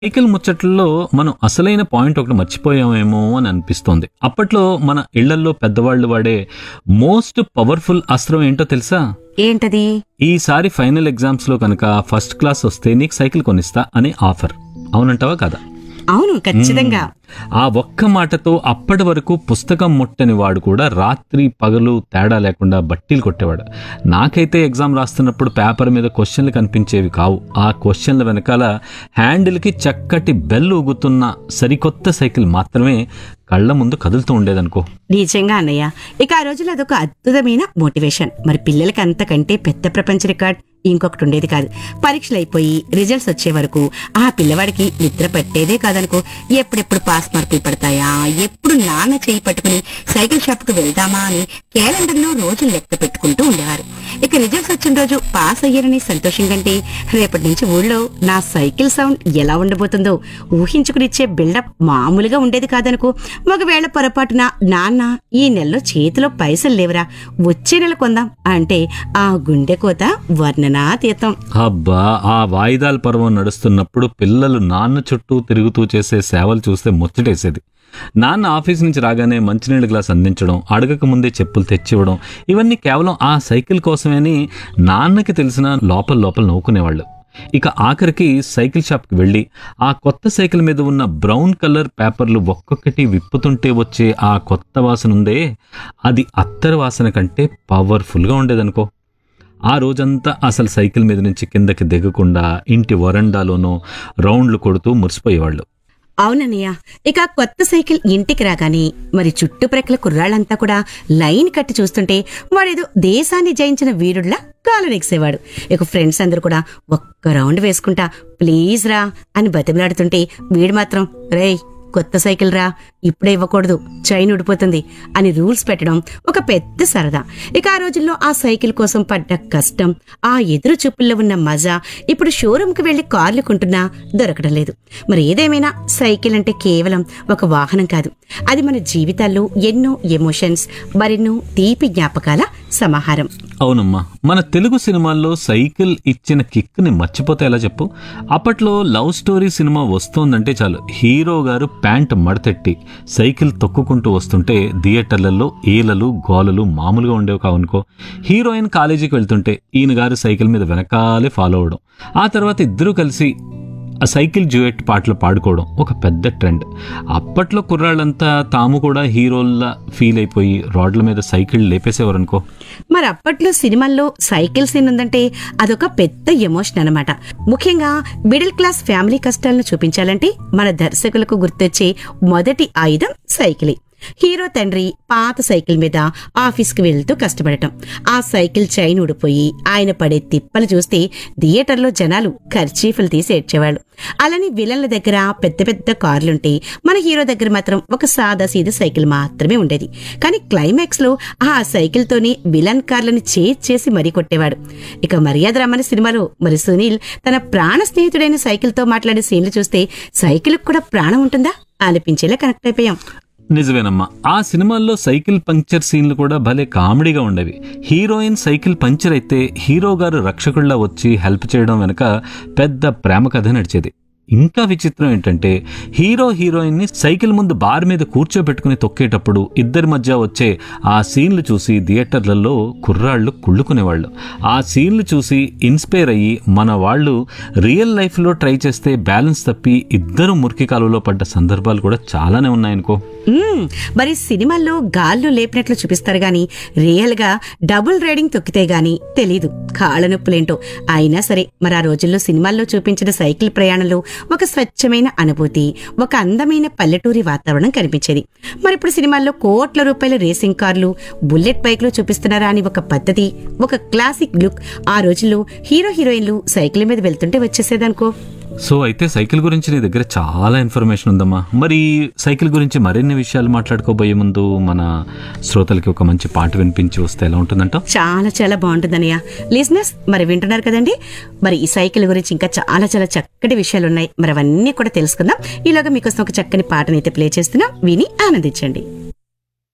Cycle ముచ్చట్లలో మనం అసలైన point ఒకటి మర్చిపోయామేమో అని అనిపిస్తోంది అప్పట్లో మన ఇళ్లల్లో పెద్దవాళ్ళు వాడే మోస్ట్ పవర్ఫుల్ అస్త్రం ఏంటో తెలుసా ఏంటది ఈసారి ఫైనల్ ఎగ్జామ్స్ లో కనుక ఫస్ట్ క్లాస్ వస్తే నీకు సైకిల్ కొనిస్తా అనే ఆఫర్ అవునంటావా కదా అవును ఖచ్చితంగా ఆ ఒక్క మాటతో అప్పటి వరకు పుస్తకం ముట్టని వాడు కూడా రాత్రి పగలు తేడా లేకుండా బట్టీలు కొట్టేవాడు నాకైతే ఎగ్జామ్ రాస్తున్నప్పుడు పేపర్ మీద క్వశ్చన్లు కనిపించేవి కావు ఆ క్వశ్చన్ల వెనకాల హ్యాండిల్కి చక్కటి బెల్ ఊగుతున్న సరికొత్త సైకిల్ మాత్రమే కళ్ళ ముందు కదులుతూ ఉండేదనుకో నిజంగా అన్నయ్య ఇక ఆ రోజుల్లో అదొక అద్భుతమైన మోటివేషన్ మరి పిల్లలకి అంతకంటే పెద్ద ప్రపంచ రికార్డ్ ఇంకొకటి ఉండేది కాదు పరీక్షలు అయిపోయి రిజల్ట్స్ వచ్చే వరకు ఆ పిల్లవాడికి నిద్ర పట్టేదే కాదనుకో ఎప్పుడెప్పుడు పాస్ మార్కులు పడతాయా ఎప్పుడు నాన్న చేయి పట్టుకుని సైకిల్ షాప్ కు వెళ్దామా అని క్యాలెండర్ లో రోజులు లెక్క పెట్టుకుంటూ ఉండేవారు ఇక రిజల్ట్స్ వచ్చిన రోజు పాస్ అయ్యారని సంతోషం కంటే రేపటి నుంచి ఊళ్ళో నా సైకిల్ సౌండ్ ఎలా ఉండబోతుందో ఊహించుకునిచ్చే బిల్డప్ మామూలుగా ఉండేది కాదనుకో ఒకవేళ పొరపాటున నాన్న ఈ నెలలో చేతిలో పైసలు లేవురా వచ్చే నెల కొందాం అంటే ఆ గుండె కోత వర్ణనాతీతం అబ్బా ఆ వాయిదాల పర్వం నడుస్తున్నప్పుడు పిల్లలు నాన్న చుట్టూ తిరుగుతూ చేసే సేవలు చూస్తే ముచ్చటేసేది నాన్న ఆఫీస్ నుంచి రాగానే మంచినీళ్ళ గ్లాస్ అందించడం అడగక ముందే చెప్పులు తెచ్చివ్వడం ఇవన్నీ కేవలం ఆ సైకిల్ కోసమే అని నాన్నకి తెలిసిన లోపల లోపల నవ్వుకునేవాళ్ళు ఇక ఆఖరికి సైకిల్ షాప్కి వెళ్ళి ఆ కొత్త సైకిల్ మీద ఉన్న బ్రౌన్ కలర్ పేపర్లు ఒక్కొక్కటి విప్పుతుంటే వచ్చే ఆ కొత్త వాసన ఉందే అది అత్తర వాసన కంటే పవర్ఫుల్గా ఉండేదనుకో ఆ రోజంతా అసలు సైకిల్ మీద నుంచి కిందకి దిగకుండా ఇంటి వరండాలోనో రౌండ్లు కొడుతూ మురిసిపోయేవాళ్ళు అవునన్నయ్య ఇక ఆ కొత్త సైకిల్ ఇంటికి రాగానే మరి చుట్టుప్రక్కల కుర్రాళ్ళంతా కూడా లైన్ కట్టి చూస్తుంటే వాడేదో దేశాన్ని జయించిన వీరుడ్లా కాలు నెగిసేవాడు ఇక ఫ్రెండ్స్ అందరూ కూడా ఒక్క రౌండ్ వేసుకుంటా ప్లీజ్ రా అని బతిమలాడుతుంటే వీడు మాత్రం రేయ్ కొత్త సైకిల్ రా ఇప్పుడే ఇవ్వకూడదు చైన్ ఉడిపోతుంది అని రూల్స్ పెట్టడం ఒక పెద్ద సరదా ఇక ఆ రోజుల్లో ఆ సైకిల్ కోసం పడ్డ కష్టం ఆ ఎదురు చూపుల్లో ఉన్న మజా ఇప్పుడు షోరూంకి వెళ్లి కార్లు కొంటున్నా దొరకడం లేదు మరి ఏదేమైనా సైకిల్ అంటే కేవలం ఒక వాహనం కాదు అది మన జీవితాల్లో ఎన్నో ఎమోషన్స్ మరెన్నో తీపి జ్ఞాపకాల సమాహారం అవునమ్మా మన తెలుగు సినిమాల్లో సైకిల్ ఇచ్చిన కిక్ని మర్చిపోతే ఎలా చెప్పు అప్పట్లో లవ్ స్టోరీ సినిమా వస్తోందంటే చాలు హీరో గారు ప్యాంట్ మడతెట్టి సైకిల్ తొక్కుకుంటూ వస్తుంటే థియేటర్లలో ఈలలు గోలలు మామూలుగా ఉండేవి కావనుకో హీరోయిన్ కాలేజీకి వెళ్తుంటే ఈయన గారు సైకిల్ మీద వెనకాలే ఫాలో అవడం ఆ తర్వాత ఇద్దరూ కలిసి ఆ సైకిల్ డ్యూయట్ పాటలు పాడుకోవడం ఒక పెద్ద ట్రెండ్ అప్పట్లో కుర్రాళ్ళంతా తాము కూడా హీరోల్లా ఫీల్ అయిపోయి రోడ్ల మీద సైకిల్ లేపేసేవారు అనుకో మరి అప్పట్లో సినిమాల్లో సైకిల్ సీన్ ఉందంటే అదొక పెద్ద ఎమోషన్ అన్నమాట ముఖ్యంగా మిడిల్ క్లాస్ ఫ్యామిలీ కష్టాలను చూపించాలంటే మన దర్శకులకు గుర్తొచ్చే మొదటి ఆయుధం సైకిలే హీరో తండ్రి పాత సైకిల్ మీద ఆఫీస్కి వెళ్తూ కష్టపడటం ఆ సైకిల్ చైన్ ఊడిపోయి ఆయన పడే తిప్పలు చూస్తే థియేటర్లో జనాలు ఖర్చీఫులు తీసి ఏడ్చేవాళ్ళు అలానే విలన్ల దగ్గర పెద్ద పెద్ద కార్లుంటే మన హీరో దగ్గర మాత్రం ఒక సాదా సీదా సైకిల్ మాత్రమే ఉండేది కానీ క్లైమాక్స్ లో ఆ సైకిల్ తోనే విలన్ కార్లను చేజ్ చేసి మరీ కొట్టేవాడు ఇక మర్యాద రమ్మని సినిమాలో మరి సునీల్ తన ప్రాణ స్నేహితుడైన సైకిల్ తో మాట్లాడే సీన్లు చూస్తే సైకిల్ కూడా ప్రాణం ఉంటుందా అనిపించేలా కనెక్ట్ అయిపోయాం నిజమేనమ్మా ఆ సినిమాల్లో సైకిల్ పంక్చర్ సీన్లు కూడా భలే కామెడీగా ఉండేవి హీరోయిన్ సైకిల్ పంక్చర్ అయితే హీరో గారు రక్షకుల్లా వచ్చి హెల్ప్ చేయడం వెనక పెద్ద ప్రేమ కథ నడిచేది ఇంకా విచిత్రం ఏంటంటే హీరో హీరోయిన్ ని సైకిల్ ముందు బార్ మీద కూర్చోబెట్టుకుని తొక్కేటప్పుడు ఇద్దరి మధ్య వచ్చే ఆ సీన్లు చూసి థియేటర్లలో కుర్రాళ్ళు కుళ్ళుకునేవాళ్ళు ఆ సీన్లు చూసి ఇన్స్పైర్ అయ్యి మన వాళ్ళు రియల్ లైఫ్లో ట్రై చేస్తే బ్యాలెన్స్ తప్పి ఇద్దరు మురికి కాలువలో పడ్డ సందర్భాలు కూడా చాలానే ఉన్నాయనుకో మ్మ్. మరి సినిమాల్లో గాల్లో లేపినట్లు చూపిస్తారు గాని రియల్ గా డబుల్ రైడింగ్ తొక్కితే గాని తెలీదు కాళ్ళ నొప్పులేంటో అయినా సరే మరి ఆ రోజుల్లో సినిమాల్లో చూపించిన సైకిల్ ప్రయాణంలో ఒక స్వచ్ఛమైన అనుభూతి ఒక అందమైన పల్లెటూరి వాతావరణం కనిపించేది మరి ఇప్పుడు సినిమాల్లో కోట్ల రూపాయల రేసింగ్ కార్లు బుల్లెట్ బైక్లు చూపిస్తున్నారా అని ఒక పద్ధతి ఒక క్లాసిక్ లుక్ ఆ రోజుల్లో హీరో హీరోయిన్లు సైకిల్ మీద వెళ్తుంటే వచ్చేసేదనుకో సో అయితే సైకిల్ గురించి నీ దగ్గర చాలా ఇన్ఫర్మేషన్ ఉందమ్మా మరి సైకిల్ గురించి మరిన్ని విషయాలు మాట్లాడుకోబోయే ముందు మన శ్రోతలకి ఒక మంచి పాట వినిపించి వస్తే ఎలా ఉంటుందంటావు చాలా చాలా బాగుంటుందన్నయ్య లిజినెస్ మరి వింటున్నారు కదండి మరి ఈ సైకిల్ గురించి ఇంకా చాలా చాలా చక్కటి విషయాలు ఉన్నాయి మరి అవన్నీ కూడా తెలుసుకుందాం ఈలోగా మీకోసం ఒక చక్కని పాటనైతే ప్లే చేస్తున్నాం విని ఆనందించండి